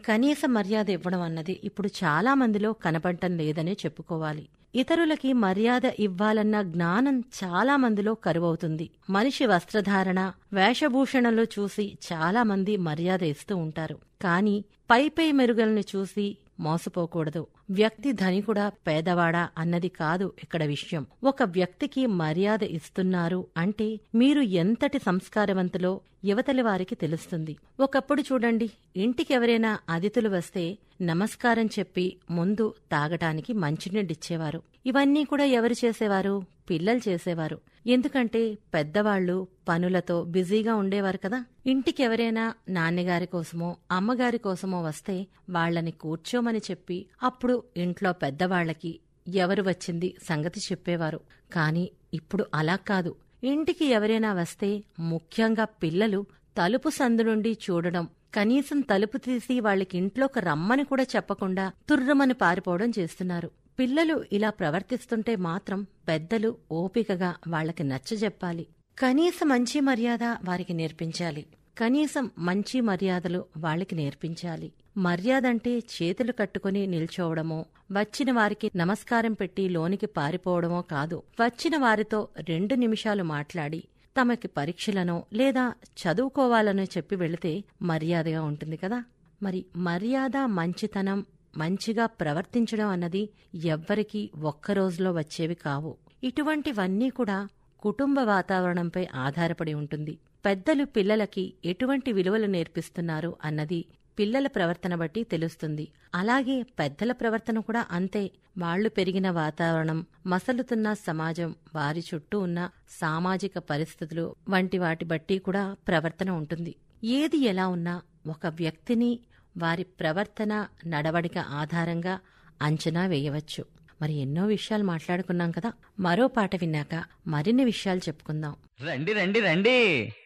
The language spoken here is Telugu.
కనీస మర్యాద ఇవ్వడం అన్నది ఇప్పుడు చాలా మందిలో కనపడటం లేదనే చెప్పుకోవాలి ఇతరులకి మర్యాద ఇవ్వాలన్న జ్ఞానం చాలా మందిలో కరువవుతుంది మనిషి వస్త్రధారణ వేషభూషణలు చూసి చాలా మంది మర్యాద ఇస్తూ ఉంటారు కానీ పై పై మెరుగులను చూసి మోసపోకూడదు వ్యక్తి ధనికుడా పేదవాడా అన్నది కాదు ఇక్కడ విషయం ఒక వ్యక్తికి మర్యాద ఇస్తున్నారు అంటే మీరు ఎంతటి సంస్కారవంతులో యువతలి వారికి తెలుస్తుంది ఒకప్పుడు చూడండి ఇంటికి ఎవరైనా అతిథులు వస్తే నమస్కారం చెప్పి ముందు తాగటానికి మంచినీళ్ళిచ్చేవారు ఇవన్నీ కూడా ఎవరు చేసేవారు పిల్లలు చేసేవారు ఎందుకంటే పెద్దవాళ్లు పనులతో బిజీగా ఉండేవారు కదా ఇంటికి ఎవరైనా నాన్నగారి కోసమో అమ్మగారి కోసమో వస్తే వాళ్లని కూర్చోమని చెప్పి అప్పుడు ఇంట్లో పెద్దవాళ్లకి ఎవరు వచ్చింది సంగతి చెప్పేవారు కాని ఇప్పుడు అలా కాదు ఇంటికి ఎవరైనా వస్తే ముఖ్యంగా పిల్లలు తలుపు సందు నుండి చూడడం కనీసం తలుపు తీసి వాళ్ళకి ఇంట్లోకి రమ్మని కూడా చెప్పకుండా తుర్రమని పారిపోవడం చేస్తున్నారు పిల్లలు ఇలా ప్రవర్తిస్తుంటే మాత్రం పెద్దలు ఓపికగా వాళ్ళకి నచ్చజెప్పాలి కనీస మంచి మర్యాద వారికి నేర్పించాలి కనీసం మంచి మర్యాదలు వాళ్ళకి నేర్పించాలి మర్యాదంటే చేతులు కట్టుకుని నిల్చోవడమో వచ్చిన వారికి నమస్కారం పెట్టి లోనికి పారిపోవడమో కాదు వచ్చిన వారితో రెండు నిమిషాలు మాట్లాడి తమకి పరీక్షలనో లేదా చదువుకోవాలనో చెప్పి వెళితే మర్యాదగా ఉంటుంది కదా మరి మర్యాద మంచితనం మంచిగా ప్రవర్తించడం అన్నది ఎవ్వరికీ ఒక్క రోజులో వచ్చేవి కావు ఇటువంటివన్నీ కూడా కుటుంబ వాతావరణంపై ఆధారపడి ఉంటుంది పెద్దలు పిల్లలకి ఎటువంటి విలువలు నేర్పిస్తున్నారు అన్నది పిల్లల ప్రవర్తన బట్టి తెలుస్తుంది అలాగే పెద్దల ప్రవర్తన కూడా అంతే వాళ్లు పెరిగిన వాతావరణం మసలుతున్న సమాజం వారి చుట్టూ ఉన్న సామాజిక పరిస్థితులు వంటి వాటి బట్టి కూడా ప్రవర్తన ఉంటుంది ఏది ఎలా ఉన్నా ఒక వ్యక్తిని వారి ప్రవర్తన నడవడిక ఆధారంగా అంచనా వేయవచ్చు మరి ఎన్నో విషయాలు మాట్లాడుకున్నాం కదా మరో పాట విన్నాక మరిన్ని విషయాలు చెప్పుకుందాం రండి రండి రండి